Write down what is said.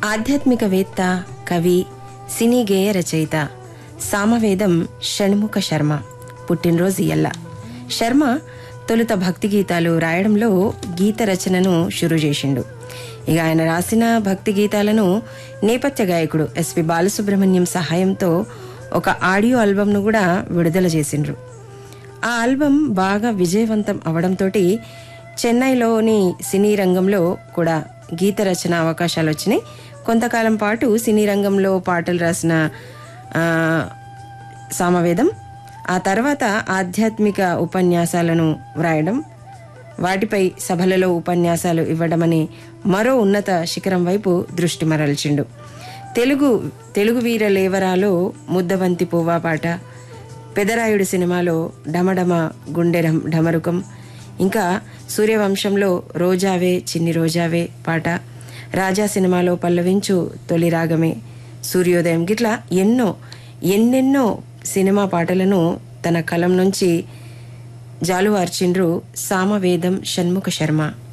ఆధ్యాత్మికవేత్త కవి సినీ గేయ రచయిత సామవేదం షణ్ముఖ శర్మ పుట్టినరోజు ఇయ్యల్ల శర్మ తొలుత భక్తి గీతాలు రాయడంలో గీత రచనను షురు చేసిండు ఇక ఆయన రాసిన భక్తి గీతాలను నేపథ్య గాయకుడు ఎస్పి బాలసుబ్రహ్మణ్యం సహాయంతో ఒక ఆడియో ఆల్బమ్ను కూడా విడుదల చేసిండ్రు ఆ ఆల్బమ్ బాగా విజయవంతం అవడంతో చెన్నైలోని సినీ రంగంలో కూడా గీత రచన అవకాశాలు వచ్చినాయి కొంతకాలం పాటు సినీ రంగంలో పాటలు రాసిన ఆ, సామవేదం ఆ తర్వాత ఆధ్యాత్మిక ఉపన్యాసాలను వ్రాయడం వాటిపై సభలలో ఉపన్యాసాలు ఇవ్వడమని మరో ఉన్నత శిఖరం వైపు దృష్టి మరల్చిండు తెలుగు తెలుగు వీర లేవరాలో ముద్దబంతి పువ్వా పాట పెదరాయుడు సినిమాలో డమడమ గుండె ఢం- ఢమరుకం ఇంకా సూర్యవంశంలో రోజావే చిన్ని రోజావే పాట రాజా సినిమాలో పల్లవించు తొలి రాగమే సూర్యోదయం గిట్లా ఎన్నో ఎన్నెన్నో సినిమా పాటలను తన కలం నుంచి జాలువార్చిండ్రు సామవేదం షణ్ముఖ శర్మ